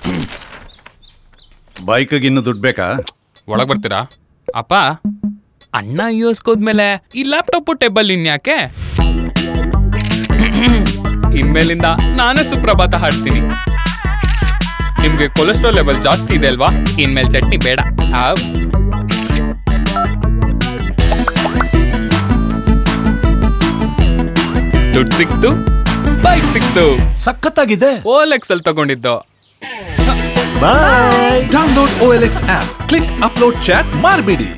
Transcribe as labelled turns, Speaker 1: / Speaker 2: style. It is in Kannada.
Speaker 1: ಬೈಕ್ಗೆ ಇನ್ನು ದುಡ್ಡು ಬೇಕಾ
Speaker 2: ಒಳಗ್ ಬರ್ತೀರಾ ಅಪ್ಪ ಅಣ್ಣ ಯು ಎಸ್ ಹೋದ್ಮೇಲೆ ಈ ಲ್ಯಾಪ್ಟಾಪ್ ಟೇಬಲ್ ಇನ್ಯಾಕೆ ಇನ್ಮೇಲಿಂದ ನಾನೇ ಸುಪ್ರಭಾತ ಹಾಡ್ತೀನಿ ನಿಮ್ಗೆ ಕೊಲೆಸ್ಟ್ರಾಲ್ ಲೆವೆಲ್ ಜಾಸ್ತಿ ಇದೆ ಅಲ್ವಾ ಇನ್ಮೇಲೆ ಚಟ್ನಿ ಬೇಡ ಆವ್. ದುಡ್ಡು ಸಿಕ್ತು ಬೈಕ್ ಸಿಕ್ತು
Speaker 3: ಸಖತ್ತಾಗಿದೆ
Speaker 2: ಓಲೆಕ್ಸ್ ಅಲ್ಲಿ ತಗೊಂಡಿದ್ದು
Speaker 3: download OLX app click upload chat ಮಾಡಬೇಡಿ